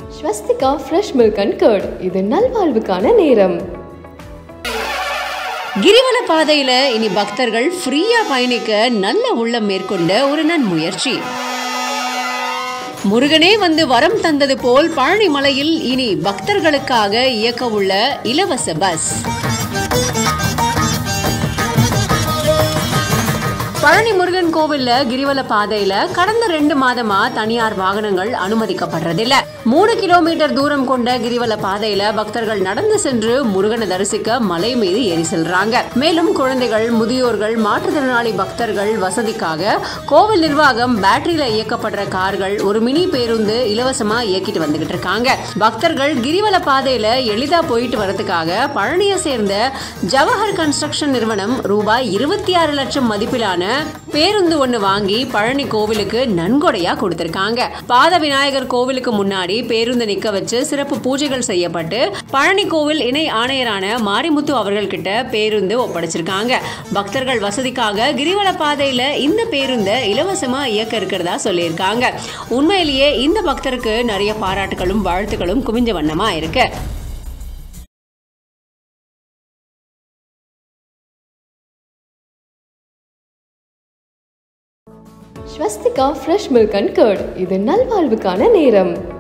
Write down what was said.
swastika fresh milk and curd இது நல்வாழ்வுக்கான நேரம் கிரிவல பாதையில இனி பக்தர்கள் ஃப்ரீயா பயணிக்க நல்ல உள்ளம் மேற்கொண்ட ஒரு நன்முயற்சி முருகனே வந்து வரம் தந்தது போல் பழனி மலையில் இனி பக்தர்களுக்காக இயக்க உள்ள இலவச பஸ் பழனி முருகன் கோவில்ல கிரிவல பாதையில கடந்த ரெண்டு மாதமா தனியார் வாகனங்கள் அனுமதிக்கப்படுறதில்ல மூணு கிலோமீட்டர் தூரம் கொண்ட கிரிவல பாதையில பக்தர்கள் நடந்து சென்று முருகனை தரிசிக்க மலை மீது ஏறி செல்றாங்க மேலும் குழந்தைகள் முதியோர்கள் மாற்றுத்திறனாளி பக்தர்கள் வசதிக்காக கோவில் நிர்வாகம் பேட்டரியில இயக்கப்படுற கார்கள் ஒரு மினி பேருந்து இலவசமா இயக்கிட்டு வந்துகிட்டு இருக்காங்க பக்தர்கள் கிரிவல பாதையில எளிதா போயிட்டு வரதுக்காக பழனியை சேர்ந்த ஜவஹர் கன்ஸ்ட்ரக்ஷன் நிறுவனம் ரூபாய் இருபத்தி ஆறு லட்சம் மதிப்பிலான பேருந்து ஒண்ணு வாங்கி பழனி கோவிலுக்கு நன்கொடையா கொடுத்திருக்காங்க பாத விநாயகர் கோவிலுக்கு முன்னாடி பேருந்து நிக்க வச்சு சிறப்பு பூஜைகள் செய்யப்பட்டு பழனி கோவில் இணை ஆணையரான மாரிமுத்து அவர்கள் கிட்ட பேருந்து ஒப்படைச்சிருக்காங்க பக்தர்கள் வசதிக்காக கிரிவல பாதையில இந்த பேருந்தை இலவசமா இயக்க இருக்கிறதா சொல்லியிருக்காங்க உண்மையிலேயே இந்த பக்தருக்கு நிறைய பாராட்டுகளும் வாழ்த்துக்களும் குவிஞ்ச வண்ணமா இருக்கு Swastika fresh milk and curd இது நல்வாழ்வுக்கான நேரம்